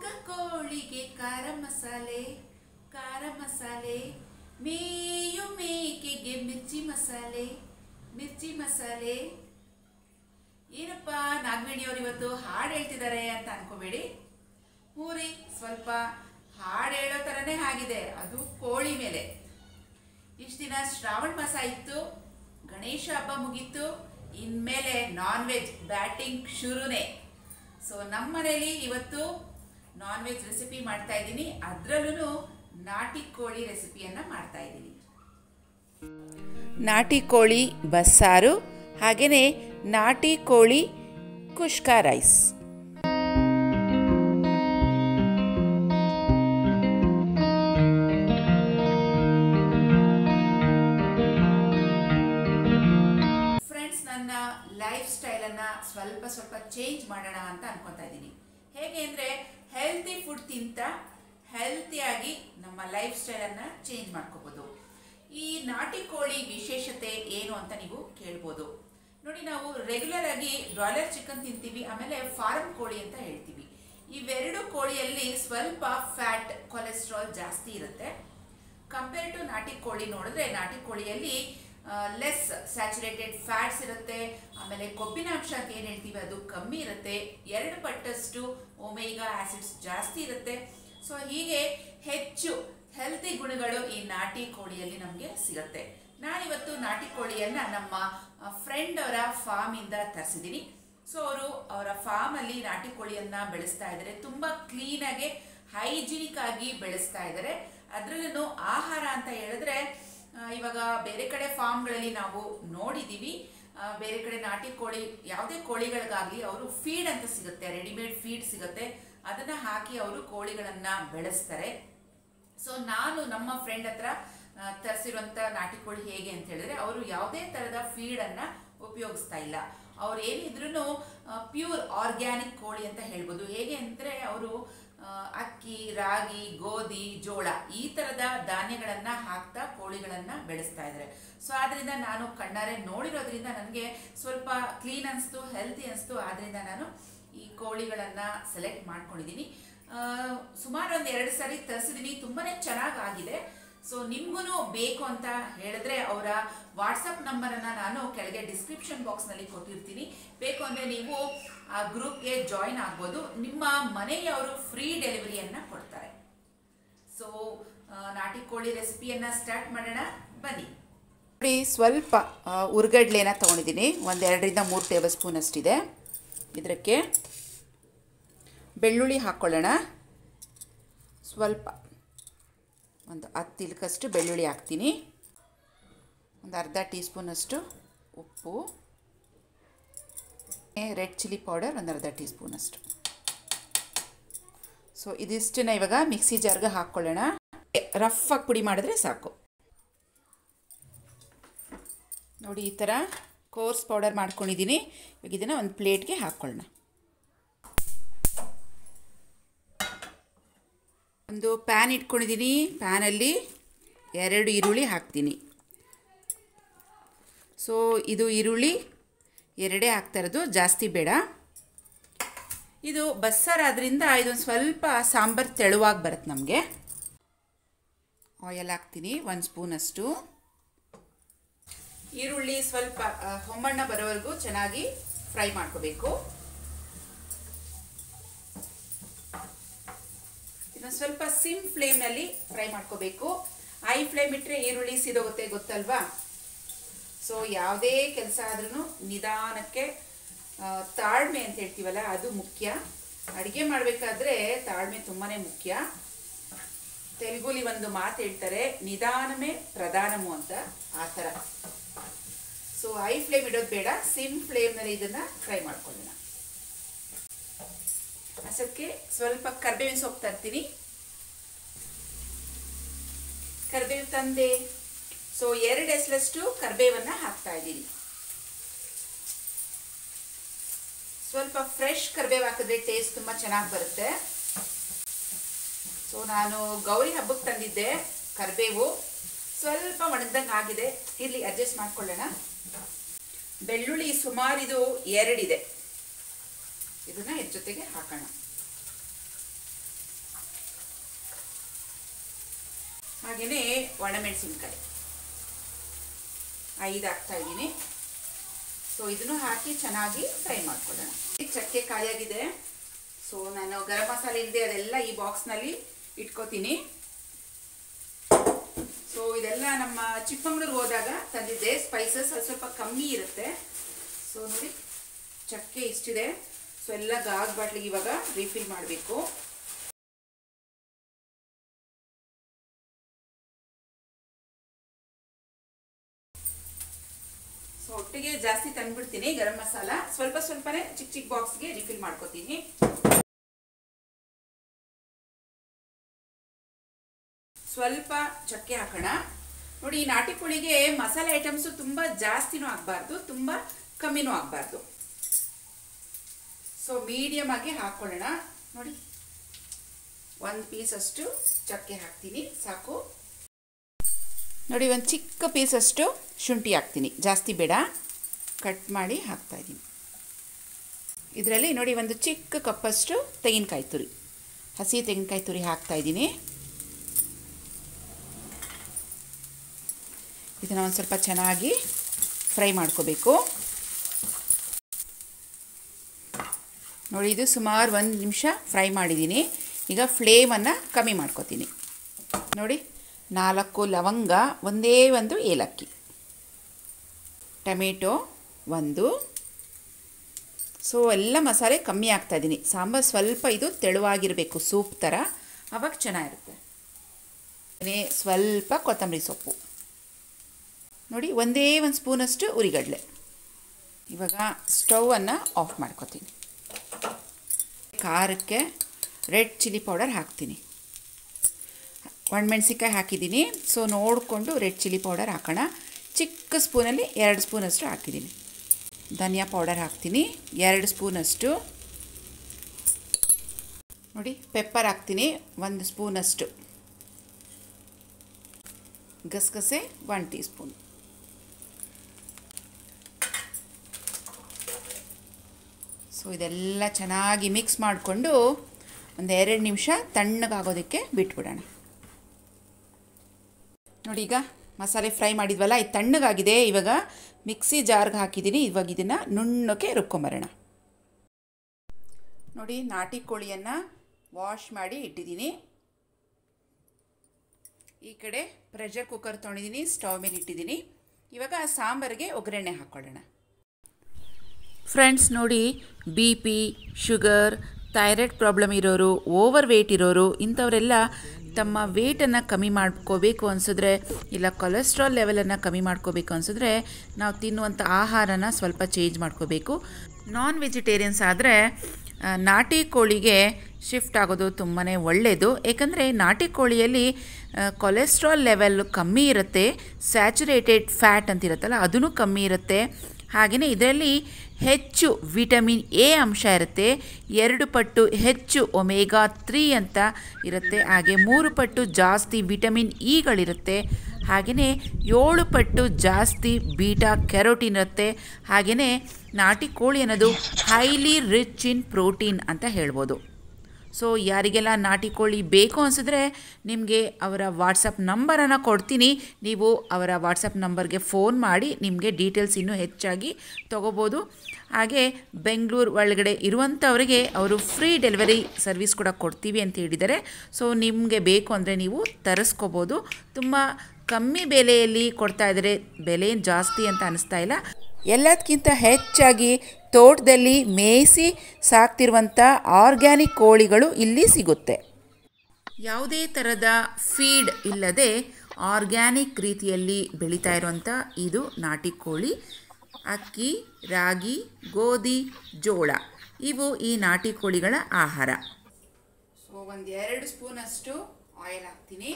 ಕೋಳಿಗೆ ಖಾರ ಮಸಾಲೆ ಖಾರ ಮಸಾಲೆ ಮೇಯು ಮೇಕೆಗೆ ಮಿರ್ಚಿ ಮಸಾಲೆ ಮಿರ್ಚಿ ಮಸಾಲೆ ಏನಪ್ಪ ನಾಗವೇಣಿಯವರು ಇವತ್ತು ಹಾಡು ಹೇಳ್ತಿದ್ದಾರೆ ಅಂತ ಅನ್ಕೋಬೇಡಿ ಊರಿ ಸ್ವಲ್ಪ ಹಾಡು ಹೇಳೋ ಥರನೇ ಆಗಿದೆ ಅದು ಕೋಳಿ ಮೇಲೆ ಇಷ್ಟು ದಿನ ಶ್ರಾವಣ ಮಾಸ ಇತ್ತು ಗಣೇಶ ಹಬ್ಬ ಮುಗೀತು ಇನ್ಮೇಲೆ ನಾನ್ ವೆಜ್ ಬ್ಯಾಟಿಂಗ್ ಶುರುನೇ ಸೊ ನಮ್ಮ ಮನೇಲಿ ಇವತ್ತು ನಾನ್ ವೆಜ್ ರೆಸಿಪಿ ಮಾಡ್ತಾ ಇದ್ದೀನಿ ಅದರಲ್ಲೂ ನಾಟಿ ಕೋಳಿ ರೆಸಿಪಿಯನ್ನು ಮಾಡ್ತಾ ಇದ್ದೀನಿ ನಾಟಿ ಕೋಳಿ ಬಸ್ಸಾರು ಹಾಗೆಯೇ ನಾಟಿ ಕೋಳಿ ಕುಷ್ಕ ರೈಸ್ ಫ್ರೆಂಡ್ಸ್ ನನ್ನ ಲೈಫ್ ಸ್ಟೈಲನ್ನು ಸ್ವಲ್ಪ ಸ್ವಲ್ಪ ಚೇಂಜ್ ಮಾಡೋಣ ಅಂತ ಅನ್ಕೊತಾ ಇದ್ದೀನಿ ಹೇಗೆ ಅಂದರೆ ಹೆಲ್ತಿ ಫುಡ್ ತಿಂತ ಹೆಲ್ತಿಯಾಗಿ ನಮ್ಮ ಲೈಫ್ ಸ್ಟೈಲನ್ನು ಚೇಂಜ್ ಮಾಡ್ಕೋಬೋದು ಈ ನಾಟಿ ಕೋಳಿ ವಿಶೇಷತೆ ಏನು ಅಂತ ನೀವು ಕೇಳ್ಬೋದು ನೋಡಿ ನಾವು ರೆಗ್ಯುಲರ್ ಆಗಿ ಬ್ರಾಯ್ಲರ್ ಚಿಕನ್ ತಿಂತೀವಿ ಆಮೇಲೆ ಫಾರ್ಮ್ ಕೋಳಿ ಅಂತ ಹೇಳ್ತೀವಿ ಇವೆರಡು ಕೋಳಿಯಲ್ಲಿ ಸ್ವಲ್ಪ ಫ್ಯಾಟ್ ಕೊಲೆಸ್ಟ್ರಾಲ್ ಜಾಸ್ತಿ ಇರುತ್ತೆ ಕಂಪೇರ್ ಟು ನಾಟಿ ಕೋಳಿ ನೋಡಿದ್ರೆ ನಾಟಿ ಕೋಳಿಯಲ್ಲಿ ಲೆಸ್ ಸ್ಯಾಚುರೇಟೆಡ್ ಫ್ಯಾಟ್ಸ್ ಇರುತ್ತೆ ಆಮೇಲೆ ಕೊಬ್ಬಿನ ಅಂಶ ಅಂತ ಏನು ಹೇಳ್ತೀವಿ ಅದು ಕಮ್ಮಿ ಇರುತ್ತೆ ಎರಡು ಪಟ್ಟಷ್ಟು ಒಮೇಗಾ ಆಸಿಡ್ಸ್ ಜಾಸ್ತಿ ಇರುತ್ತೆ ಸೊ ಹೀಗೆ ಹೆಚ್ಚು ಹೆಲ್ತಿ ಗುಣಗಳು ಈ ನಾಟಿ ಕೋಳಿಯಲ್ಲಿ ನಮಗೆ ಸಿಗುತ್ತೆ ನಾನಿವತ್ತು ನಾಟಿ ಕೋಳಿಯನ್ನ ನಮ್ಮ ಫ್ರೆಂಡ್ ಅವರ ಫಾರ್ಮ್ ಇಂದ ತರಿಸಿದ್ದೀನಿ ಸೊ ಅವರು ಅವರ ಫಾರ್ಮ್ ಅಲ್ಲಿ ನಾಟಿ ಕೋಳಿಯನ್ನ ಬೆಳೆಸ್ತಾ ಇದ್ದಾರೆ ತುಂಬಾ ಕ್ಲೀನ್ ಆಗಿ ಹೈಜಿನಿಕ್ ಆಗಿ ಬೆಳೆಸ್ತಾ ಇದ್ದಾರೆ ಅದರಲ್ಲೂ ಆಹಾರ ಅಂತ ಹೇಳಿದ್ರೆ ಆ, ಇವಾಗ ಬೇರೆ ಕಡೆ ಫಾರ್ಮ್ಗಳಲ್ಲಿ ನಾವು ನೋಡಿದ್ದೀವಿ ಆ, ಬೇರೆ ಕಡೆ ನಾಟಿ ಕೋಳಿ ಯಾವುದೇ ಕೋಳಿಗಳಿಗಾಗಲಿ ಅವರು ಫೀಡ್ ಅಂತ ಸಿಗುತ್ತೆ ರೆಡಿಮೇಡ್ ಫೀಡ್ ಸಿಗುತ್ತೆ ಅದನ್ನ ಹಾಕಿ ಅವರು ಕೋಳಿಗಳನ್ನ ಬೆಳೆಸ್ತಾರೆ ಸೊ ನಾನು ನಮ್ಮ ಫ್ರೆಂಡ್ ಹತ್ರ ತರಿಸಿರುವಂತ ನಾಟಿ ಕೋಳಿ ಹೇಗೆ ಅಂತ ಹೇಳಿದ್ರೆ ಅವರು ಯಾವುದೇ ತರಹದ ಫೀಡ್ ಅನ್ನ ಉಪಯೋಗಿಸ್ತಾ ಇಲ್ಲ ಅವ್ರು ಏನಿದ್ರು ಪ್ಯೂರ್ ಆರ್ಗ್ಯಾನಿಕ್ ಕೋಳಿ ಅಂತ ಹೇಳ್ಬೋದು ಹೇಗೆ ಅಂದ್ರೆ ಅವರು ಅಕ್ಕಿ ರಾಗಿ ಗೋಧಿ ಜೋಳ ಈ ತರದ ಧಾನ್ಯಗಳನ್ನ ಹಾಕ್ತಾ ಕೋಳಿಗಳನ್ನ ಬೆಳೆಸ್ತಾ ಇದ್ದಾರೆ ಸೊ ಆದ್ರಿಂದ ನಾನು ಕಣ್ಣಾರೆ ನೋಡಿರೋದ್ರಿಂದ ನನಗೆ ಸ್ವಲ್ಪ ಕ್ಲೀನ್ ಅನಿಸ್ತು ಹೆಲ್ತಿ ಅನಿಸ್ತು ಆದ್ರಿಂದ ನಾನು ಈ ಕೋಳಿಗಳನ್ನ ಸೆಲೆಕ್ಟ್ ಮಾಡ್ಕೊಂಡಿದ್ದೀನಿ ಆ, ಸುಮಾರು ಒಂದು ಎರಡು ಸರಿ ತರಿಸಿದ್ದೀನಿ ತುಂಬಾನೇ ಚೆನ್ನಾಗಿ ಆಗಿದೆ ಸೊ ನಿಮ್ಗೂ ಬೇಕು ಅಂತ ಹೇಳಿದ್ರೆ ಅವರ ವಾಟ್ಸಪ್ ನಂಬರನ್ನು ನಾನು ಕೆಳಗೆ ಡಿಸ್ಕ್ರಿಪ್ಷನ್ ಬಾಕ್ಸ್ನಲ್ಲಿ ಕೊಟ್ಟಿರ್ತೀನಿ ಬೇಕು ಅಂದರೆ ನೀವು ಆ ಗ್ರೂಪ್ಗೆ ಜಾಯಿನ್ ಆಗ್ಬೋದು ನಿಮ್ಮ ಮನೆಯವರು ಫ್ರೀ ಡೆಲಿವರಿಯನ್ನು ಕೊಡ್ತಾರೆ ಸೊ ನಾಟಿ ಕೋಳಿ ರೆಸಿಪಿಯನ್ನು ಸ್ಟಾರ್ಟ್ ಮಾಡೋಣ ಬನ್ನಿ ನೋಡಿ ಸ್ವಲ್ಪ ಉರ್ಗಡ್ಲೆನ ತೊಗೊಂಡಿದ್ದೀನಿ ಒಂದು ಎರಡರಿಂದ ಮೂರು ಟೇಬಲ್ ಸ್ಪೂನ್ ಅಷ್ಟಿದೆ ಇದಕ್ಕೆ ಬೆಳ್ಳುಳ್ಳಿ ಹಾಕ್ಕೊಳ್ಳೋಣ ಸ್ವಲ್ಪ ಒಂದು ಹತ್ತು ಇಲ್ಕಷ್ಟು ಬೆಳ್ಳುಳ್ಳಿ ಹಾಕ್ತೀನಿ ಒಂದು ಅರ್ಧ ಟೀ ಸ್ಪೂನಷ್ಟು ಉಪ್ಪು ರೆಡ್ ಚಿಲ್ಲಿ ಪೌಡರ್ ಒಂದು ಅರ್ಧ ಟೀ ಸ್ಪೂನಷ್ಟು ಸೊ ಇದಿಷ್ಟನ್ನ ಇವಾಗ ಮಿಕ್ಸಿ ಜಾರ್ಗೆ ಹಾಕ್ಕೊಳ್ಳೋಣ ರಫ್ ಆಗಿ ಪುಡಿ ಮಾಡಿದ್ರೆ ಸಾಕು ನೋಡಿ ಈ ಥರ ಕೋರ್ಸ್ ಪೌಡರ್ ಮಾಡ್ಕೊಂಡಿದ್ದೀನಿ ಇವಾಗ ಇದನ್ನು ಒಂದು ಪ್ಲೇಟ್ಗೆ ಹಾಕ್ಕೊಳ್ಳೋಣ ಒಂದು ಪ್ಯಾನ್ ಇಟ್ಕೊಂಡಿದ್ದೀನಿ ಪ್ಯಾನಲ್ಲಿ ಎರಡು ಈರುಳ್ಳಿ ಹಾಕ್ತೀನಿ ಸೊ ಇದು ಈರುಳ್ಳಿ ಎರಡೇ ಹಾಕ್ತಾ ಇರೋದು ಜಾಸ್ತಿ ಬೇಡ ಇದು ಬಸ್ಸಾರಾದ್ರಿಂದ ಇದೊಂದು ಸ್ವಲ್ಪ ಸಾಂಬಾರು ತೆಳುವಾಗಿ ಬರುತ್ತೆ ನಮಗೆ ಆಯಲ್ ಹಾಕ್ತೀನಿ ಒಂದು ಸ್ಪೂನಷ್ಟು ಈರುಳ್ಳಿ ಸ್ವಲ್ಪ ಆ, ಹೊಮ್ಮಣ್ಣ ಬರೋವರೆಗೂ ಚೆನ್ನಾಗಿ ಫ್ರೈ ಮಾಡ್ಕೋಬೇಕು ಇದನ್ನು ಸ್ವಲ್ಪ ಸಿಮ್ ಫ್ಲೇಮ್ನಲ್ಲಿ ಫ್ರೈ ಮಾಡ್ಕೋಬೇಕು ಹೈ ಫ್ಲೇಮ್ ಇಟ್ಟರೆ ಈರುಳ್ಳಿ ಸಿದೋಗುತ್ತೆ ಗೊತ್ತಲ್ವಾ ಸೊ ಯಾವುದೇ ಕೆಲಸ ಆದ್ರೂ ನಿಧಾನಕ್ಕೆ ಆ, ತಾಳ್ಮೆ ಅಂತ ಹೇಳ್ತೀವಲ್ಲ ಅದು ಮುಖ್ಯ ಅಡುಗೆ ಮಾಡಬೇಕಾದ್ರೆ ತಾಳ್ಮೆ ತುಂಬಾ ಮುಖ್ಯ ತೆಲುಗುಲಿ ಒಂದು ಮಾತು ಹೇಳ್ತಾರೆ ನಿಧಾನಮೇ ಪ್ರಧಾನಮು ಅಂತ ಆ ಥರ ಸೊ ಹೈ ಫ್ಲೇಮ್ ಇಡೋದು ಬೇಡ ಸಿಮ್ ಫ್ಲೇಮ್ನಲ್ಲಿ ಇದನ್ನು ಫ್ರೈ ಮಾಡ್ಕೊಳ್ಳೋಣ ಅಸಕ್ಕೆ ಸ್ವಲ್ಪ ಕರ್ಬೇವಿನ ಸೊಪ್ಪು ತರ್ತೀನಿ ಕರ್ಬೇವು ತಂದೆ ಸೊ ಎರಡು ಎಸ್ಲಷ್ಟು ಕರ್ಬೇವನ್ನ ಹಾಕ್ತಾ ಇದ್ದೀನಿ ಸ್ವಲ್ಪ ಫ್ರೆಶ್ ಕರ್ಬೇವು ಹಾಕಿದ್ರೆ ಟೇಸ್ಟ್ ತುಂಬ ಚೆನ್ನಾಗಿ ಬರುತ್ತೆ ಸೊ ನಾನು ಗೌರಿ ಹಬ್ಬಕ್ಕೆ ತಂದಿದ್ದೆ ಕರ್ಬೇವು ಸ್ವಲ್ಪ ಒಣಗ್ದಂಗೆ ಆಗಿದೆ ಇರಲಿ ಅಡ್ಜಸ್ಟ್ ಮಾಡ್ಕೊಳ್ಳೋಣ ಬೆಳ್ಳುಳ್ಳಿ ಸುಮಾರು ಇದು ಎರಡಿದೆ ಇದನ್ನ ಇದ್ರ ಜೊತೆಗೆ ಹಾಕೋಣ ಹಾಗೆಯೇ ಒಣಮೆಣಸಿನ್ಕಾಯಿ ಐದು ಹಾಕ್ತಾ ಇದ್ದೀನಿ ಸೊ ಇದನ್ನು ಹಾಕಿ ಚೆನ್ನಾಗಿ ಫ್ರೈ ಮಾಡ್ಕೊಳ್ಳೋಣ ಈ ಚಕ್ಕೆ ಖಾಲಿಯಾಗಿದೆ ಸೊ ನಾನು ಗರಂ ಮಸಾಲೆ ಇಲ್ಲದೆ ಅದೆಲ್ಲ ಈ ಬಾಕ್ಸ್ನಲ್ಲಿ ಇಟ್ಕೋತೀನಿ ಸೊ ಇದೆಲ್ಲ ನಮ್ಮ ಚಿಕ್ಕಮಂಗ್ಳೂರಿಗೆ ಹೋದಾಗ ತಂದಿದ್ದೆ ಸ್ಪೈಸಸ್ ಅದು ಸ್ವಲ್ಪ ಕಮ್ಮಿ ಇರುತ್ತೆ ಸೊ ನೋಡಿ ಚಕ್ಕೆ ಇಷ್ಟಿದೆ ಸೊ ಎಲ್ಲ ಗಾಗ್ ಬಾಟ್ಲಿಗೆ ಇವಾಗ ರೀಫಿಲ್ ಮಾಡಬೇಕು ಸೊ ಒಟ್ಟಿಗೆ ಜಾಸ್ತಿ ತಂದ್ಬಿಡ್ತೀನಿ ಗರಂ ಮಸಾಲ ಸ್ವಲ್ಪ ಸ್ವಲ್ಪನೇ ಚಿಕ್ಕ ಚಿಕ್ಕ ಬಾಕ್ಸ್ಗೆ ರಿಫಿಲ್ ಮಾಡ್ಕೋತೀನಿ ಸ್ವಲ್ಪ ಚಕ್ಕೆ ಹಾಕೋಣ ನೋಡಿ ಈ ನಾಟಿ ಕೋಳಿಗೆ ಮಸಾಲೆ ಐಟಮ್ಸು ತುಂಬ ಜಾಸ್ತಿನೂ ಆಗಬಾರ್ದು ತುಂಬ ಕಮ್ಮಿನೂ ಆಗಬಾರ್ದು ಸೊ ಮೀಡಿಯಮ್ ಆಗಿ ಹಾಕ್ಕೊಳ್ಳೋಣ ನೋಡಿ ಒಂದು ಪೀಸಷ್ಟು ಚಕ್ಕೆ ಹಾಕ್ತೀನಿ ಸಾಕು ನೋಡಿ ಒಂದು ಚಿಕ್ಕ ಪೀಸಷ್ಟು ಶುಂಠಿ ಹಾಕ್ತೀನಿ ಜಾಸ್ತಿ ಬೇಡ ಕಟ್ ಮಾಡಿ ಹಾಕ್ತಾಯಿದ್ದೀನಿ ಇದರಲ್ಲಿ ನೋಡಿ ಒಂದು ಚಿಕ್ಕ ಕಪ್ಪಷ್ಟು ತೆಂಗಿನಕಾಯಿ ತುರಿ ಹಸಿ ತೆಂಗಿನಕಾಯಿ ತುರಿ ಹಾಕ್ತಾಯಿದ್ದೀನಿ ಇದನ್ನು ಒಂದು ಸ್ವಲ್ಪ ಚೆನ್ನಾಗಿ ಫ್ರೈ ಮಾಡ್ಕೋಬೇಕು ನೋಡಿ ಇದು ಸುಮಾರು ಒಂದು ನಿಮಿಷ ಫ್ರೈ ಮಾಡಿದ್ದೀನಿ ಈಗ ಫ್ಲೇಮನ್ನು ಕಮ್ಮಿ ಮಾಡ್ಕೋತೀನಿ ನೋಡಿ ನಾಲ್ಕು ಲವಂಗ ಒಂದೇ ಒಂದು ಏಲಕ್ಕಿ ಟೊಮೆಟೊ ಒಂದು ಸೊ ಎಲ್ಲ ಮಸಾಲೆ ಕಮ್ಮಿ ಆಗ್ತಾಯಿದ್ದೀನಿ ಸಾಂಬಾರು ಸ್ವಲ್ಪ ಇದು ತೆಳುವಾಗಿರಬೇಕು ಸೂಪ್ ಥರ ಅವಾಗ ಚೆನ್ನಾಗಿರುತ್ತೆ ಸ್ವಲ್ಪ ಕೊತ್ತಂಬರಿ ಸೊಪ್ಪು ನೋಡಿ ಒಂದೇ ಒಂದು ಸ್ಪೂನಷ್ಟು ಉರಿಗಡಲೆ ಇವಾಗ ಸ್ಟವನ್ನು ಆಫ್ ಮಾಡ್ಕೋತೀನಿ ಖಾರಕ್ಕೆ ರೆಡ್ ಚಿಲ್ಲಿ ಪೌಡರ್ ಹಾಕ್ತೀನಿ ಒಣಮೆಣ್ಸಿಕಾಯಿ ಹಾಕಿದ್ದೀನಿ ಸೊ ನೋಡಿಕೊಂಡು ರೆಡ್ ಚಿಲ್ಲಿ ಪೌಡರ್ ಹಾಕೋಣ ಚಿಕ್ಕ ಸ್ಪೂನಲ್ಲಿ ಎರಡು ಸ್ಪೂನಷ್ಟು ಹಾಕಿದ್ದೀನಿ ಧನಿಯಾ ಪೌಡರ್ ಹಾಕ್ತೀನಿ ಎರಡು ಸ್ಪೂನಷ್ಟು ನೋಡಿ ಪೆಪ್ಪರ್ ಹಾಕ್ತೀನಿ ಒಂದು ಸ್ಪೂನಷ್ಟು ಗಸಗಸೆ ಒನ್ ಟೀ ಸ್ಪೂನ್ ಸೊ ಇದೆಲ್ಲ ಚೆನ್ನಾಗಿ ಮಿಕ್ಸ್ ಮಾಡಿಕೊಂಡು ಒಂದು ಎರಡು ನಿಮಿಷ ತಣ್ಣಗಾಗೋದಕ್ಕೆ ಬಿಟ್ಬಿಡೋಣ ನೋಡಿ ಈಗ ಮಸಾಲೆ ಫ್ರೈ ಮಾಡಿದ್ವಲ್ಲ ಇದು ತಣ್ಣಗಾಗಿದೆ ಇವಾಗ ಮಿಕ್ಸಿ ಜಾರ್ಗೆ ಹಾಕಿದ್ದೀನಿ ಇವಾಗ ಇದನ್ನು ನುಣ್ಣಕ್ಕೆ ರುಬ್ಕೊಂಬರೋಣ ನೋಡಿ ನಾಟಿ ಕೋಳಿಯನ್ನು ವಾಶ್ ಮಾಡಿ ಇಟ್ಟಿದ್ದೀನಿ ಈ ಕಡೆ ಪ್ರೆಷರ್ ಕುಕ್ಕರ್ ತೊಗೊಂಡಿದ್ದೀನಿ ಸ್ಟವ್ ಮೇಲೆ ಇಟ್ಟಿದ್ದೀನಿ ಇವಾಗ ಸಾಂಬಾರಿಗೆ ಒಗ್ಗರಣೆ ಹಾಕ್ಕೊಳ್ಳೋಣ ಫ್ರೆಂಡ್ಸ್ ನೋಡಿ B P sugar thyroid problem ಇರೋರು ಓವರ್ ವೇಟ್ ಇರೋರು ಇಂಥವರೆಲ್ಲ ತಮ್ಮ ವೇಟನ್ನು ಕಮ್ಮಿ ಮಾಡ್ಕೋಬೇಕು ಅನಿಸಿದ್ರೆ ಇಲ್ಲ ಕೊಲೆಸ್ಟ್ರಾಲ್ ಲೆವೆಲನ್ನು ಕಮ್ಮಿ ಮಾಡ್ಕೋಬೇಕು ಅನಿಸಿದ್ರೆ ನಾವು ತಿನ್ನುವಂಥ ಆಹಾರನ ಸ್ವಲ್ಪ ಚೇಂಜ್ ಮಾಡ್ಕೋಬೇಕು ನಾನ್ ವೆಜಿಟೇರಿಯನ್ಸ್ ಆದರೆ ನಾಟಿ ಕೋಳಿಗೆ ಶಿಫ್ಟ್ ಆಗೋದು ತುಂಬಾ ಒಳ್ಳೆಯದು ಏಕೆಂದರೆ ನಾಟಿ ಕೋಳಿಯಲ್ಲಿ ಕೊಲೆಸ್ಟ್ರಾಲ್ ಲೆವೆಲ್ ಕಮ್ಮಿ ಇರುತ್ತೆ ಸ್ಯಾಚುರೇಟೆಡ್ ಫ್ಯಾಟ್ ಅಂತಿರುತ್ತಲ್ಲ ಅದೂ ಕಮ್ಮಿ ಇರುತ್ತೆ ಹಾಗೆಯೇ ಇದರಲ್ಲಿ ಹೆಚ್ಚು ವಿಟಮಿನ್ ಎ ಅಂಶ ಇರುತ್ತೆ ಎರಡು ಪಟ್ಟು ಹೆಚ್ಚು ಒಮೇಗಾ ತ್ರೀ ಅಂತ ಇರುತ್ತೆ ಹಾಗೆ ಮೂರು ಪಟ್ಟು ಜಾಸ್ತಿ ವಿಟಮಿನ್ ಇಗಳಿರುತ್ತೆ ಹಾಗೆಯೇ ಏಳು ಪಟ್ಟು ಜಾಸ್ತಿ ಬೀಟಾ ಕೆರೋಟಿನ್ ಇರುತ್ತೆ ಹಾಗೆಯೇ ನಾಟಿ ಕೋಳಿ ಅನ್ನೋದು ಹೈಲಿ ರಿಚ್ ಇನ್ ಪ್ರೋಟೀನ್ ಅಂತ ಹೇಳ್ಬೋದು ಸೊ ಯಾರಿಗೆಲ್ಲ ನಾಟಿ ಕೋಳಿ ಬೇಕು ಅನಿಸಿದ್ರೆ ನಿಮಗೆ ಅವರ ವಾಟ್ಸಪ್ ನಂಬರನ್ನು ಕೊಡ್ತೀನಿ ನೀವು ಅವರ ವಾಟ್ಸಪ್ ನಂಬರ್ಗೆ ಫೋನ್ ಮಾಡಿ ನಿಮಗೆ ಡೀಟೇಲ್ಸ್ ಇನ್ನೂ ಹೆಚ್ಚಾಗಿ ತೊಗೋಬೋದು ಹಾಗೆ ಬೆಂಗಳೂರು ಒಳಗಡೆ ಇರುವಂಥವರಿಗೆ ಅವರು ಫ್ರೀ ಡೆಲಿವರಿ ಸರ್ವಿಸ್ ಕೂಡ ಕೊಡ್ತೀವಿ ಅಂತ ಹೇಳಿದ್ದಾರೆ ಸೊ ನಿಮಗೆ ಬೇಕು ಅಂದರೆ ನೀವು ತರಿಸ್ಕೋಬೋದು ತುಂಬ ಕಮ್ಮಿ ಬೆಲೆಯಲ್ಲಿ ಕೊಡ್ತಾ ಇದ್ದಾರೆ ಬೆಲೆ ಏನು ಜಾಸ್ತಿ ಅಂತ ಅನಿಸ್ತಾ ಇಲ್ಲ ಎಲ್ಲದಕ್ಕಿಂತ ಹೆಚ್ಚಾಗಿ ತೋಟದಲ್ಲಿ ಮೇಯಿಸಿ ಸಾಕ್ತಿರುವಂಥ ಆರ್ಗ್ಯಾನಿಕ್ ಕೋಳಿಗಳು ಇಲ್ಲಿ ಸಿಗುತ್ತೆ ಯಾವುದೇ ಥರದ ಫೀಡ್ ಇಲ್ಲದೆ ಆರ್ಗ್ಯಾನಿಕ್ ರೀತಿಯಲ್ಲಿ ಬೆಳೀತಾ ಇರುವಂಥ ಇದು ನಾಟಿ ಕೋಳಿ ಅಕ್ಕಿ ರಾಗಿ ಗೋಧಿ ಜೋಳ ಇವು ಈ ನಾಟಿ ಕೋಳಿಗಳ ಆಹಾರ ಸೊ ಒಂದು ಎರಡು ಸ್ಪೂನಷ್ಟು ಆಯಿಲ್ ಹಾಕ್ತೀನಿ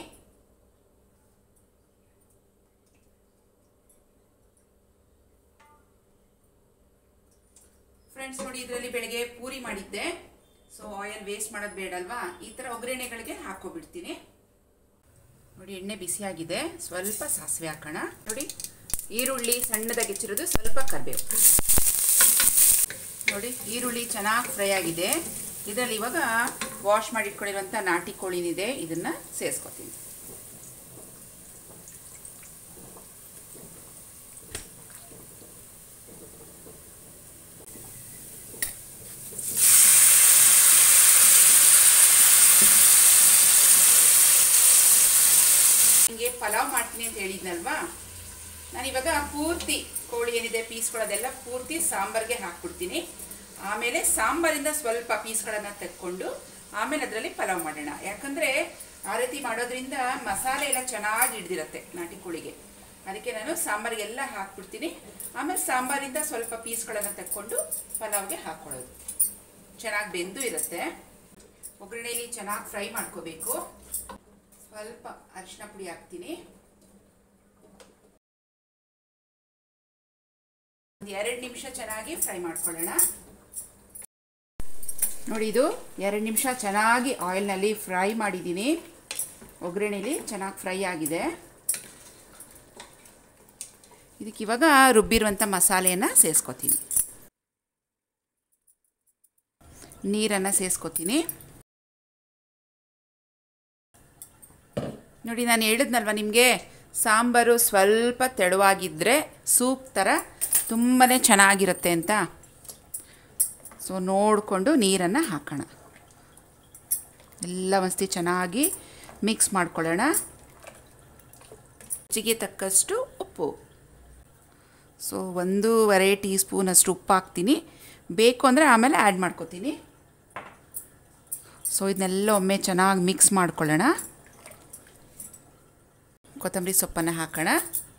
ಫ್ರೆಂಡ್ಸ್ ನೋಡಿ ಇದರಲ್ಲಿ ಬೆಳಗ್ಗೆ ಪೂರಿ ಮಾಡಿದ್ದೆ ಸೊ ಆಯಿಲ್ ವೇಸ್ಟ್ ಮಾಡೋದು ಬೇಡಲ್ವಾ ಈ ಥರ ಒಗ್ಗರಣೆಗಳಿಗೆ ಹಾಕೋಬಿಡ್ತೀನಿ ನೋಡಿ ಎಣ್ಣೆ ಬಿಸಿಯಾಗಿದೆ ಸ್ವಲ್ಪ ಸಾಸಿವೆ ಹಾಕೋಣ ನೋಡಿ ಈರುಳ್ಳಿ ಸಣ್ಣದಾಗಿ ಹೆಚ್ಚಿರೋದು ಸ್ವಲ್ಪ ಕರಿಬೇವು ನೋಡಿ ಈರುಳ್ಳಿ ಚೆನ್ನಾಗಿ ಫ್ರೈ ಆಗಿದೆ ಇದರಲ್ಲಿ ಇವಾಗ ವಾಶ್ ಮಾಡಿ ಇಟ್ಕೊಂಡಿರುವಂಥ ನಾಟಿ ಕೋಳಿನಿದೆ ಇದನ್ನು ಸೇರಿಸ್ಕೊತೀನಿ ಹಿಂಗೆ ಪಲಾವ್ ಮಾಡ್ತೀನಿ ಅಂತ ಹೇಳಿದ್ನಲ್ವಾ ನಾನಿವಾಗ ಪೂರ್ತಿ ಕೋಳಿ ಏನಿದೆ ಪೀಸ್ಗಳದೆಲ್ಲ ಪೂರ್ತಿ ಸಾಂಬಾರ್ಗೆ ಹಾಕ್ಬಿಡ್ತೀನಿ ಆಮೇಲೆ ಸಾಂಬಾರಿಂದ ಸ್ವಲ್ಪ ಪೀಸ್ಗಳನ್ನು ತೆಕ್ಕೊಂಡು ಆಮೇಲೆ ಅದರಲ್ಲಿ ಪಲಾವ್ ಮಾಡೋಣ ಯಾಕಂದರೆ ಆ ರೀತಿ ಮಾಡೋದ್ರಿಂದ ಮಸಾಲೆ ಎಲ್ಲ ಚೆನ್ನಾಗಿ ಹಿಡ್ದಿರತ್ತೆ ನಾಟಿ ಕೋಳಿಗೆ ಅದಕ್ಕೆ ನಾನು ಸಾಂಬಾರಿಗೆಲ್ಲ ಹಾಕ್ಬಿಡ್ತೀನಿ ಆಮೇಲೆ ಸಾಂಬಾರಿಂದ ಸ್ವಲ್ಪ ಪೀಸ್ಗಳನ್ನು ತೆಕ್ಕೊಂಡು ಪಲಾವ್ಗೆ ಹಾಕ್ಕೊಳ್ಳೋದು ಚೆನ್ನಾಗಿ ಬೆಂದು ಇರುತ್ತೆ ಒಗ್ಗರಣೆಯಲ್ಲಿ ಚೆನ್ನಾಗಿ ಫ್ರೈ ಮಾಡ್ಕೋಬೇಕು ಸ್ವಲ್ಪ ಅರಿಶಿನ ಪುಡಿ ಹಾಕ್ತೀನಿ ಒಂದು ಎರಡು ನಿಮಿಷ ಚೆನ್ನಾಗಿ ಫ್ರೈ ಮಾಡ್ಕೊಳ್ಳೋಣ ನೋಡಿ ಇದು ಎರಡು ನಿಮಿಷ ಚೆನ್ನಾಗಿ ಆಯಿಲ್ನಲ್ಲಿ ಫ್ರೈ ಮಾಡಿದ್ದೀನಿ ಒಗ್ಗರಣೆಲಿ ಚೆನ್ನಾಗಿ ಫ್ರೈ ಆಗಿದೆ ಇದಕ್ಕೆ ಇವಾಗ ರುಬ್ಬಿರುವಂಥ ಮಸಾಲೆಯನ್ನು ಸೇರಿಸ್ಕೊತೀನಿ ನೀರನ್ನು ಸೇರಿಸ್ಕೊತೀನಿ ನೋಡಿ ನಾನು ಹೇಳಿದ್ನಲ್ವ ನಿಮಗೆ ಸಾಂಬಾರು ಸ್ವಲ್ಪ ತೆಳುವಾಗಿದ್ದರೆ ಸೂಪ್ ಥರ ತುಂಬಾ ಚೆನ್ನಾಗಿರುತ್ತೆ ಅಂತ ಸೊ ನೋಡಿಕೊಂಡು ನೀರನ್ನು ಹಾಕೋಣ ಎಲ್ಲ ಒಂದ್ಸತಿ ಚೆನ್ನಾಗಿ ಮಿಕ್ಸ್ ಮಾಡ್ಕೊಳ್ಳೋಣ ರುಚಿಗೆ ತಕ್ಕಷ್ಟು ಉಪ್ಪು ಸೊ ಒಂದೂವರೆ ಟೀ ಸ್ಪೂನಷ್ಟು ಉಪ್ಪು ಹಾಕ್ತೀನಿ ಬೇಕು ಅಂದರೆ ಆಮೇಲೆ ಆ್ಯಡ್ ಮಾಡ್ಕೊತೀನಿ ಸೊ ಇದನ್ನೆಲ್ಲ ಒಮ್ಮೆ ಚೆನ್ನಾಗಿ ಮಿಕ್ಸ್ ಮಾಡ್ಕೊಳ್ಳೋಣ ಕೊತ್ತಂಬರಿ ಸೊಪ್ಪನ್ನು ಹಾಕೋಣ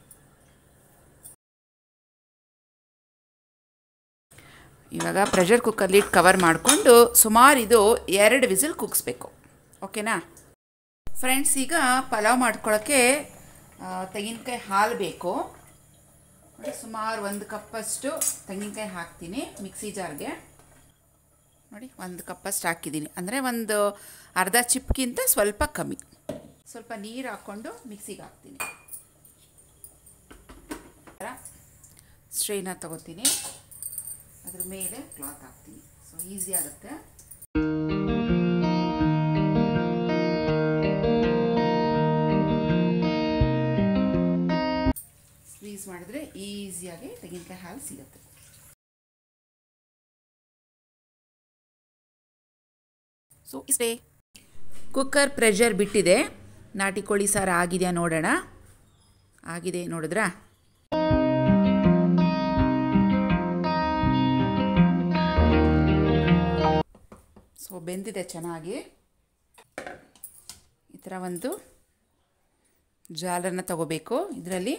ಇವಾಗ ಪ್ರೆಷರ್ ಕುಕ್ಕರ್ ಲಿಡ್ ಕವರ್ ಮಾಡಿಕೊಂಡು ಸುಮಾರು ಇದು ಎರಡು ವಿಸಿಲ್ ಕುಗ್ಸ್ಬೇಕು ಓಕೆನಾ ಫ್ರೆಂಡ್ಸ್ ಈಗ ಪಲಾವ್ ಮಾಡ್ಕೊಳ್ಳೋಕ್ಕೆ ತೆಂಗಿನಕಾಯಿ ಹಾಲು ಬೇಕು ನೋಡಿ ಸುಮಾರು ಒಂದು ಕಪ್ಪಷ್ಟು ತೆಂಗಿನಕಾಯಿ ಹಾಕ್ತೀನಿ ಮಿಕ್ಸಿ ಜಾರ್ಗೆ ನೋಡಿ ಒಂದು ಕಪ್ಪಷ್ಟು ಹಾಕಿದ್ದೀನಿ ಅಂದರೆ ಒಂದು ಅರ್ಧ ಚಿಪ್ಗಿಂತ ಸ್ವಲ್ಪ ಕಮ್ಮಿ ಸ್ವಲ್ಪ ನೀರು ಹಾಕ್ಕೊಂಡು ಮಿಕ್ಸಿಗೆ ಹಾಕ್ತೀನಿ ಸ್ಟ್ರೈನರ್ ತಗೋತೀನಿ ಅದ್ರ ಮೇಲೆ ಕ್ಲಾತ್ ಹಾಕ್ತೀನಿ ಸೊ ಈಸಿ ಆಗುತ್ತೆ ಸ್ಕ್ವೀಸ್ ಮಾಡಿದ್ರೆ ಈಸಿಯಾಗಿ ತೆಂಗಿನಕಾಯಿ ಹಾಲು ಸಿಗುತ್ತೆ ಸೊ ಇಷ್ಟೇ ಕುಕ್ಕರ್ ಪ್ರೆಷರ್ ಬಿಟ್ಟಿದೆ ನಾಟಿ ಕೋಳಿ ಸಾರು ಆಗಿದೆಯಾ ನೋಡೋಣ ಆಗಿದೆ ನೋಡಿದ್ರಾ ಸೊ ಬೆಂದಿದೆ ಚೆನ್ನಾಗಿ ಈ ಥರ ಒಂದು ಜಾಲನ್ನು ತಗೋಬೇಕು ಇದರಲ್ಲಿ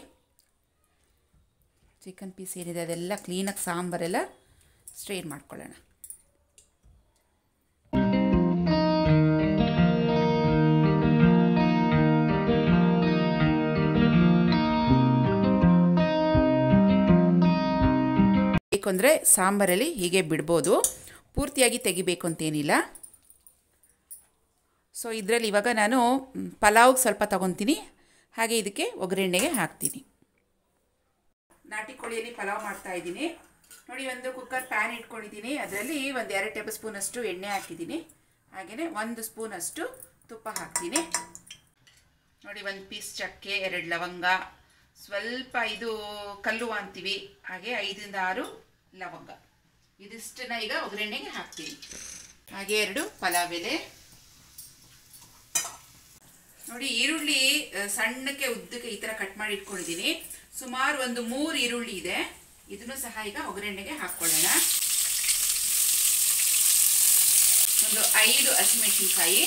ಚಿಕನ್ ಪೀಸ್ ಏನಿದೆ ಅದೆಲ್ಲ ಕ್ಲೀನಾಗಿ ಸಾಂಬಾರೆಲ್ಲ ಸ್ಟ್ರೈನ್ ಮಾಡ್ಕೊಳ್ಳೋಣ ಬೇಕು ಅಂದರೆ ಸಾಂಬಾರಲ್ಲಿ ಹೀಗೆ ಬಿಡ್ಬೋದು ಪೂರ್ತಿಯಾಗಿ ತೆಗಿಬೇಕು ಅಂತೇನಿಲ್ಲ ಸೊ ಇದರಲ್ಲಿ ಇವಾಗ ನಾನು ಪಲಾವ್ಗೆ ಸ್ವಲ್ಪ ತಗೊತೀನಿ ಹಾಗೆ ಇದಕ್ಕೆ ಒಗ್ಗರಣೆಗೆ ಹಾಕ್ತೀನಿ ನಾಟಿ ಕೋಳಿಯಲ್ಲಿ ಪಲಾವ್ ಮಾಡ್ತಾ ಇದ್ದೀನಿ ನೋಡಿ ಒಂದು ಕುಕ್ಕರ್ ಪ್ಯಾನ್ ಇಟ್ಕೊಂಡಿದ್ದೀನಿ ಅದರಲ್ಲಿ ಒಂದು ಎರಡು ಟೇಬಲ್ ಸ್ಪೂನಷ್ಟು ಎಣ್ಣೆ ಹಾಕಿದ್ದೀನಿ ಹಾಗೆಯೇ ಒಂದು ಸ್ಪೂನಷ್ಟು ತುಪ್ಪ ಹಾಕ್ತೀನಿ ನೋಡಿ ಒಂದು ಪೀಸ್ ಚಕ್ಕೆ ಎರಡು ಲವಂಗ ಸ್ವಲ್ಪ ಇದು ಕಲ್ಲು ಅಂತೀವಿ ಹಾಗೆ ಐದರಿಂದ ಆರು ಲವಂಗ ಇದಿಷ್ಟನ್ನ ಈಗ ಒಗ್ಗರಣೆಗೆ ಹಾಕ್ತೀನಿ ಹಾಗೆ ಎರಡು ಪಲಾವ್ ಎಲೆ ನೋಡಿ ಈರುಳ್ಳಿ ಆ, ಸಣ್ಣಕ್ಕೆ ಉದ್ದಕ್ಕೆ ಈ ಥರ ಕಟ್ ಮಾಡಿ ಇಟ್ಕೊಂಡಿದ್ದೀನಿ ಸುಮಾರು ಒಂದು ಮೂರು ಈರುಳ್ಳಿ ಇದೆ ಇದನ್ನು ಸಹ ಈಗ ಒಗ್ಗರಣೆಗೆ ಹಾಕ್ಕೊಳ್ಳೋಣ ಒಂದು ಐದು ಹಸಿಮೆಣಸಿನ್ಕಾಯಿ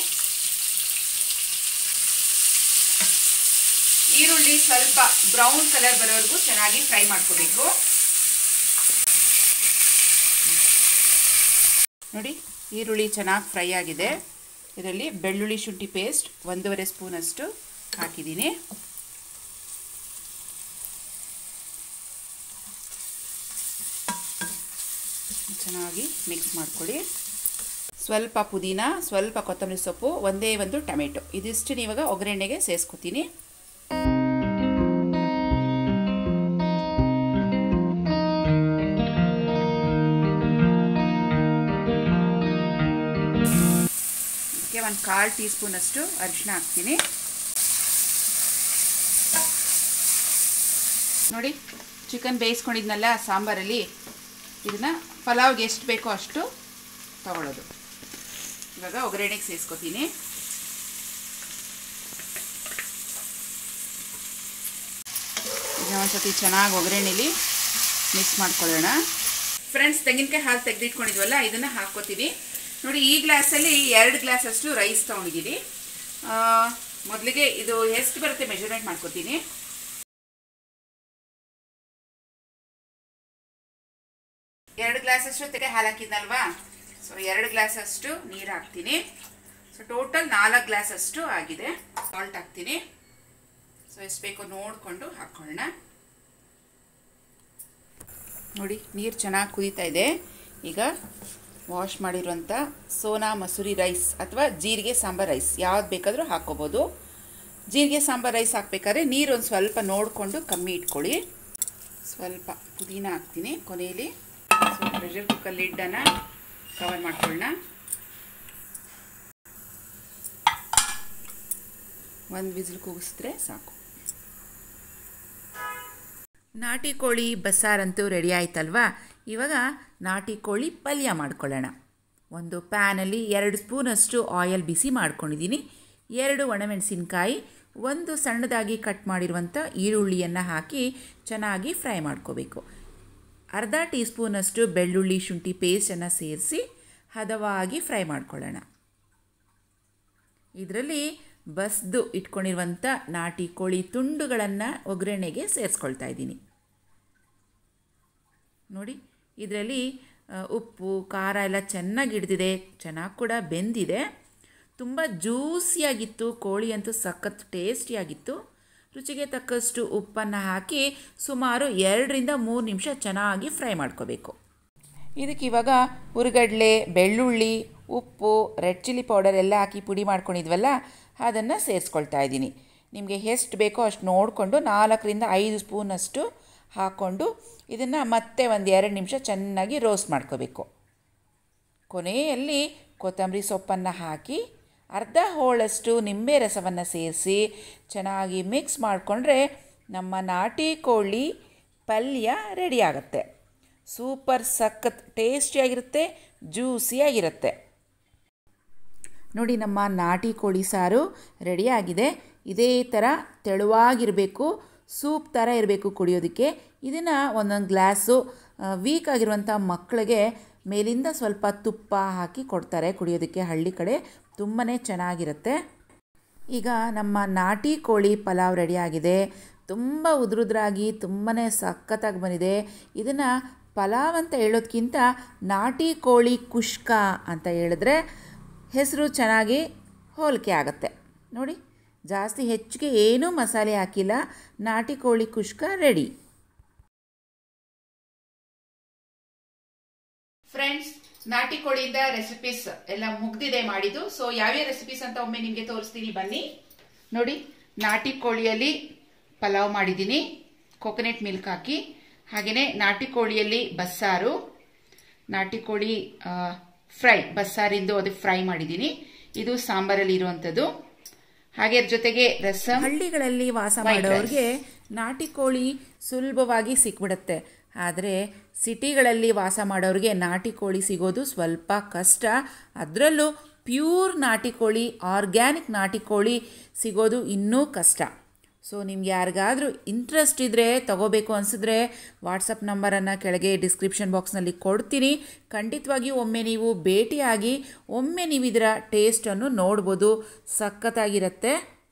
ಈರುಳ್ಳಿ ಸ್ವಲ್ಪ ಬ್ರೌನ್ ಕಲರ್ ಬರೋವರೆಗೂ ಚೆನ್ನಾಗಿ ಫ್ರೈ ಮಾಡ್ಕೋಬೇಕು ನೋಡಿ ಈರುಳ್ಳಿ ಚೆನ್ನಾಗಿ ಫ್ರೈ ಆಗಿದೆ ಇದರಲ್ಲಿ ಬೆಳ್ಳುಳ್ಳಿ ಶುಂಠಿ ಪೇಸ್ಟ್ ಒಂದೂವರೆ ಸ್ಪೂನಷ್ಟು ಹಾಕಿದ್ದೀನಿ ಚೆನ್ನಾಗಿ ಮಿಕ್ಸ್ ಮಾಡ್ಕೊಳ್ಳಿ ಸ್ವಲ್ಪ ಪುದೀನ ಸ್ವಲ್ಪ ಕೊತ್ತಂಬರಿ ಸೊಪ್ಪು ಒಂದೇ ಒಂದು ಟೊಮೆಟೊ ಇದಿಷ್ಟು ಇವಾಗ ಒಗ್ಗರಣೆಗೆ ಸೇರಿಸ್ಕೊತೀನಿ ಇದಕ್ಕೆ ಒಂದು ಕಾಲು ಟೀ ಸ್ಪೂನಷ್ಟು ಅರಿಶಿನ ಹಾಕ್ತೀನಿ ನೋಡಿ ಚಿಕನ್ ಬೇಯಿಸ್ಕೊಂಡಿದ್ನಲ್ಲ ಸಾಂಬಾರಲ್ಲಿ ಇದನ್ನು ಪಲಾವ್ಗೆ ಎಷ್ಟು ಬೇಕೋ ಅಷ್ಟು ತಗೊಳ್ಳೋದು ಇವಾಗ ಒಗ್ಗರಣೆಗೆ ಸೇರಿಸ್ಕೊತೀನಿ ಇದನ್ನ ಒಂದ್ಸತಿ ಚೆನ್ನಾಗಿ ಒಗ್ಗರಣೆಲಿ ಮಿಕ್ಸ್ ಮಾಡ್ಕೊಳ್ಳೋಣ ಫ್ರೆಂಡ್ಸ್ ತೆಂಗಿನಕಾಯಿ ಹಾಲು ತೆಗೆದಿಟ್ಕೊಂಡಿದ್ವಲ್ಲ ಇದನ್ನು ಹಾಕ್ಕೋತೀನಿ ನೋಡಿ ಈ ಗ್ಲಾಸಲ್ಲಿ ಎರಡು ಗ್ಲಾಸಷ್ಟು ರೈಸ್ ತೊಗೊಂಡಿದ್ದೀನಿ ಮೊದಲಿಗೆ ಇದು ಎಷ್ಟು ಬರುತ್ತೆ ಮೆಜರ್ಮೆಂಟ್ ಮಾಡ್ಕೋತೀನಿ ಎರಡು ಗ್ಲಾಸಷ್ಟು ತೆಗೆ ಹಾಲು ಹಾಕಿದ್ನಲ್ವಾ ಸೊ ಎರಡು ಗ್ಲಾಸಷ್ಟು ನೀರು ಹಾಕ್ತೀನಿ ಸೊ ಟೋಟಲ್ ನಾಲ್ಕು ಗ್ಲಾಸಷ್ಟು ಆಗಿದೆ ಸಾಲ್ಟ್ ಹಾಕ್ತೀನಿ ಸೊ ಎಷ್ಟು ಬೇಕೋ ನೋಡಿಕೊಂಡು ಹಾಕ್ಕೊಳ್ಳೋಣ ನೋಡಿ ನೀರು ಚೆನ್ನಾಗಿ ಕುದೀತಾ ಇದೆ ಈಗ ವಾಶ್ ಮಾಡಿರುವಂಥ ಸೋನಾ ಮಸೂರಿ ರೈಸ್ ಅಥವಾ ಜೀರಿಗೆ ಸಾಂಬಾರ್ ರೈಸ್ ಯಾವ್ದು ಬೇಕಾದರೂ ಹಾಕ್ಕೋಬೋದು ಜೀರಿಗೆ ಸಾಂಬಾರ್ ರೈಸ್ ಹಾಕ್ಬೇಕಾದ್ರೆ ನೀರು ಒಂದು ಸ್ವಲ್ಪ ನೋಡಿಕೊಂಡು ಕಮ್ಮಿ ಇಟ್ಕೊಳ್ಳಿ ಸ್ವಲ್ಪ ಪುದೀನ ಹಾಕ್ತೀನಿ ಕೊನೆಯಲ್ಲಿ ಸೊ ಪ್ರೆಷರ್ ಕುಕ್ಕರ್ ಲಿಡ್ಡನ್ನು ಕವರ್ ಮಾಡ್ಕೊಳ್ಳೋಣ ಒಂದು ವಿಸಿಲ್ ಕೂಗಿಸಿದ್ರೆ ಸಾಕು ನಾಟಿ ಕೋಳಿ ಬಸ್ಸಾರಂತೂ ರೆಡಿ ಆಯ್ತಲ್ವಾ ಇವಾಗ ನಾಟಿ ಕೋಳಿ ಪಲ್ಯ ಮಾಡ್ಕೊಳ್ಳೋಣ ಒಂದು ಪ್ಯಾನಲ್ಲಿ ಎರಡು ಸ್ಪೂನಷ್ಟು ಆಯಿಲ್ ಬಿಸಿ ಮಾಡ್ಕೊಂಡಿದ್ದೀನಿ ಎರಡು ಒಣಮೆಣಸಿನ್ಕಾಯಿ ಒಂದು ಸಣ್ಣದಾಗಿ ಕಟ್ ಮಾಡಿರುವಂಥ ಈರುಳ್ಳಿಯನ್ನು ಹಾಕಿ ಚೆನ್ನಾಗಿ ಫ್ರೈ ಮಾಡ್ಕೋಬೇಕು ಅರ್ಧ ಟೀ ಸ್ಪೂನಷ್ಟು ಬೆಳ್ಳುಳ್ಳಿ ಶುಂಠಿ ಪೇಸ್ಟನ್ನು ಸೇರಿಸಿ ಹದವಾಗಿ ಫ್ರೈ ಮಾಡ್ಕೊಳ್ಳೋಣ ಇದರಲ್ಲಿ ಬಸ್ದು ಇಟ್ಕೊಂಡಿರುವಂಥ ನಾಟಿ ಕೋಳಿ ತುಂಡುಗಳನ್ನು ಒಗ್ಗರಣೆಗೆ ಸೇರಿಸ್ಕೊಳ್ತಾ ಇದ್ದೀನಿ ನೋಡಿ ಇದರಲ್ಲಿ ಉಪ್ಪು ಖಾರ ಎಲ್ಲ ಚೆನ್ನಾಗಿ ಹಿಡ್ದಿದೆ ಚೆನ್ನಾಗಿ ಕೂಡ ಬೆಂದಿದೆ ತುಂಬ ಜ್ಯೂಸಿಯಾಗಿತ್ತು ಕೋಳಿ ಅಂತೂ ಸಖತ್ ಟೇಸ್ಟಿಯಾಗಿತ್ತು ರುಚಿಗೆ ತಕ್ಕಷ್ಟು ಉಪ್ಪನ್ನು ಹಾಕಿ ಸುಮಾರು ಎರಡರಿಂದ ಮೂರು ನಿಮಿಷ ಚೆನ್ನಾಗಿ ಫ್ರೈ ಮಾಡ್ಕೋಬೇಕು ಇದಕ್ಕೆ ಇವಾಗ ಹುರುಗಡ್ಲೆ ಬೆಳ್ಳುಳ್ಳಿ ಉಪ್ಪು ರೆಡ್ ಚಿಲ್ಲಿ ಪೌಡರ್ ಎಲ್ಲ ಹಾಕಿ ಪುಡಿ ಮಾಡ್ಕೊಂಡಿದ್ವಲ್ಲ ಅದನ್ನು ಸೇರಿಸ್ಕೊಳ್ತಾ ಇದ್ದೀನಿ ನಿಮಗೆ ಎಷ್ಟು ಬೇಕೋ ಅಷ್ಟು ನೋಡಿಕೊಂಡು ನಾಲ್ಕರಿಂದ ಐದು ಸ್ಪೂನಷ್ಟು ಹಾಕ್ಕೊಂಡು ಇದನ್ನು ಮತ್ತೆ ಒಂದು ಎರಡು ನಿಮಿಷ ಚೆನ್ನಾಗಿ ರೋಸ್ಟ್ ಮಾಡ್ಕೋಬೇಕು ಕೊನೆಯಲ್ಲಿ ಕೊತ್ತಂಬರಿ ಸೊಪ್ಪನ್ನು ಹಾಕಿ ಅರ್ಧ ಹೋಳಷ್ಟು ನಿಂಬೆ ರಸವನ್ನು ಸೇರಿಸಿ ಚೆನ್ನಾಗಿ ಮಿಕ್ಸ್ ಮಾಡಿಕೊಂಡ್ರೆ ನಮ್ಮ ನಾಟಿ ಕೋಳಿ ಪಲ್ಯ ರೆಡಿ ಆಗುತ್ತೆ ಸೂಪರ್ ಸಖತ್ ಟೇಸ್ಟಿಯಾಗಿರುತ್ತೆ ಜ್ಯೂಸಿಯಾಗಿರುತ್ತೆ ನೋಡಿ ನಮ್ಮ ನಾಟಿ ಕೋಳಿ ಸಾರು ರೆಡಿಯಾಗಿದೆ ಇದೇ ಥರ ತೆಳುವಾಗಿರಬೇಕು ಸೂಪ್ ಥರ ಇರಬೇಕು ಕುಡಿಯೋದಕ್ಕೆ ಇದನ್ನು ಒಂದೊಂದು ಗ್ಲಾಸು ವೀಕ್ ಆಗಿರುವಂಥ ಮಕ್ಕಳಿಗೆ ಮೇಲಿಂದ ಸ್ವಲ್ಪ ತುಪ್ಪ ಹಾಕಿ ಕೊಡ್ತಾರೆ ಕುಡಿಯೋದಕ್ಕೆ ಹಳ್ಳಿ ಕಡೆ ತುಂಬಾ ಚೆನ್ನಾಗಿರುತ್ತೆ ಈಗ ನಮ್ಮ ನಾಟಿ ಕೋಳಿ ಪಲಾವ್ ರೆಡಿಯಾಗಿದೆ ತುಂಬ ಉದುರುದ್ರಾಗಿ ತುಂಬಾ ಸಖತ್ತಾಗಿ ಬಂದಿದೆ ಇದನ್ನು ಪಲಾವ್ ಅಂತ ಹೇಳೋದಕ್ಕಿಂತ ನಾಟಿ ಕೋಳಿ ಕುಷ್ಕ ಅಂತ ಹೇಳಿದ್ರೆ ಹೆಸರು ಚೆನ್ನಾಗಿ ಹೋಲಿಕೆ ಆಗುತ್ತೆ ನೋಡಿ ಜಾಸ್ತಿ ಹೆಚ್ಚಿಗೆ ಏನೂ ಮಸಾಲೆ ಹಾಕಿಲ್ಲ ನಾಟಿ ಕೋಳಿ ಕುಷ್ಕ ರೆಡಿ ಫ್ರೆಂಡ್ಸ್ ನಾಟಿ ಕೋಳಿಯಿಂದ ರೆಸಿಪೀಸ್ ಎಲ್ಲ ಮುಗ್ದಿದೆ ಮಾಡಿದ್ದು ಸೊ ಯಾವ್ಯಾವ ರೆಸಿಪೀಸ್ ಅಂತ ಒಮ್ಮೆ ನಿಮಗೆ ತೋರಿಸ್ತೀನಿ ಬನ್ನಿ ನೋಡಿ ನಾಟಿ ಕೋಳಿಯಲ್ಲಿ ಪಲಾವ್ ಮಾಡಿದ್ದೀನಿ ಕೊಕೊನೆಟ್ ಮಿಲ್ಕ್ ಹಾಕಿ ಹಾಗೆಯೇ ನಾಟಿ ಕೋಳಿಯಲ್ಲಿ ಬಸ್ಸಾರು ನಾಟಿ ಕೋಳಿ ಫ್ರೈ ಬಸ್ಸಾರಿಂದು ಅದು ಫ್ರೈ ಮಾಡಿದ್ದೀನಿ ಇದು ಸಾಂಬಾರಲ್ಲಿ ಇರುವಂಥದ್ದು ಹಾಗೆ ಅದ್ರ ಜೊತೆಗೆ ರಸಂ ಹಳ್ಳಿಗಳಲ್ಲಿ ವಾಸ ಮಾಡೋರಿಗೆ ನಾಟಿ ಕೋಳಿ ಸುಲಭವಾಗಿ ಸಿಕ್ಬಿಡುತ್ತೆ ಆದರೆ ಸಿಟಿಗಳಲ್ಲಿ ವಾಸ ಮಾಡೋರಿಗೆ ನಾಟಿ ಕೋಳಿ ಸಿಗೋದು ಸ್ವಲ್ಪ ಕಷ್ಟ ಅದರಲ್ಲೂ ಪ್ಯೂರ್ ನಾಟಿ ಕೋಳಿ ಆರ್ಗ್ಯಾನಿಕ್ ನಾಟಿ ಕೋಳಿ ಸಿಗೋದು ಇನ್ನೂ ಕಷ್ಟ ಸೊ ನಿಮ್ಗೆ ಯಾರಿಗಾದರೂ ಇಂಟ್ರೆಸ್ಟ್ ಇದ್ದರೆ ತಗೋಬೇಕು ಅನಿಸಿದ್ರೆ ವಾಟ್ಸಪ್ ನಂಬರನ್ನು ಕೆಳಗೆ ಡಿಸ್ಕ್ರಿಪ್ಷನ್ ಬಾಕ್ಸ್ನಲ್ಲಿ ಕೊಡ್ತೀನಿ ಖಂಡಿತವಾಗಿಯೂ ಒಮ್ಮೆ ನೀವು ಭೇಟಿಯಾಗಿ ಒಮ್ಮೆ ನೀವು ಇದರ ಟೇಸ್ಟನ್ನು ನೋಡ್ಬೋದು ಸಖತ್ತಾಗಿರುತ್ತೆ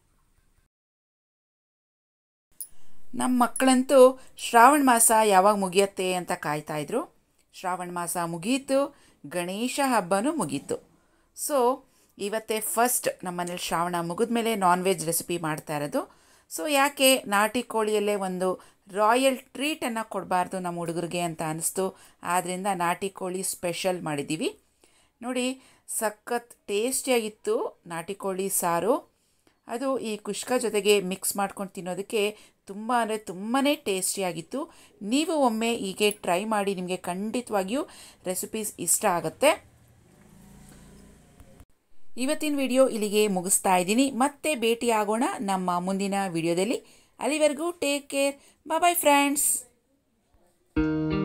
ನಮ್ಮ ಮಕ್ಕಳಂತೂ ಶ್ರಾವಣ ಮಾಸ ಯಾವಾಗ ಮುಗಿಯತ್ತೆ ಅಂತ ಕಾಯ್ತಾಯಿದ್ರು ಶ್ರಾವಣ ಮಾಸ ಮುಗೀತು ಗಣೇಶ ಹಬ್ಬನೂ ಮುಗೀತು ಸೊ ಇವತ್ತೇ ಫಸ್ಟ್ ನಮ್ಮನೇಲಿ ಶ್ರಾವಣ ಮುಗಿದ ಮೇಲೆ ನಾನ್ ವೆಜ್ ರೆಸಿಪಿ ಮಾಡ್ತಾ ಇರೋದು ಸೊ ಯಾಕೆ ನಾಟಿ ಕೋಳಿಯಲ್ಲೇ ಒಂದು ರಾಯಲ್ ಟ್ರೀಟನ್ನು ಕೊಡಬಾರ್ದು ನಮ್ಮ ಹುಡುಗರಿಗೆ ಅಂತ ಅನಿಸ್ತು ಆದ್ದರಿಂದ ನಾಟಿ ಕೋಳಿ ಸ್ಪೆಷಲ್ ಮಾಡಿದ್ದೀವಿ ನೋಡಿ ಸಖತ್ ಟೇಸ್ಟಿಯಾಗಿತ್ತು ನಾಟಿ ಕೋಳಿ ಸಾರು ಅದು ಈ ಕುಷ್ಕ ಜೊತೆಗೆ ಮಿಕ್ಸ್ ಮಾಡ್ಕೊಂಡು ತಿನ್ನೋದಕ್ಕೆ ತುಂಬ ಅಂದರೆ ತುಂಬಾ ಟೇಸ್ಟಿಯಾಗಿತ್ತು ನೀವು ಒಮ್ಮೆ ಹೀಗೆ ಟ್ರೈ ಮಾಡಿ ನಿಮಗೆ ಖಂಡಿತವಾಗಿಯೂ ರೆಸಿಪೀಸ್ ಇಷ್ಟ ಆಗುತ್ತೆ ಇವತ್ತಿನ ವಿಡಿಯೋ ಇಲ್ಲಿಗೆ ಮುಗಿಸ್ತಾ ಇದ್ದೀನಿ ಮತ್ತೆ ಭೇಟಿಯಾಗೋಣ ನಮ್ಮ ಮುಂದಿನ ವಿಡಿಯೋದಲ್ಲಿ ಅಲ್ಲಿವರೆಗೂ ಟೇಕ್ ಕೇರ್ ಬಾಯ್ ಫ್ರೆಂಡ್ಸ್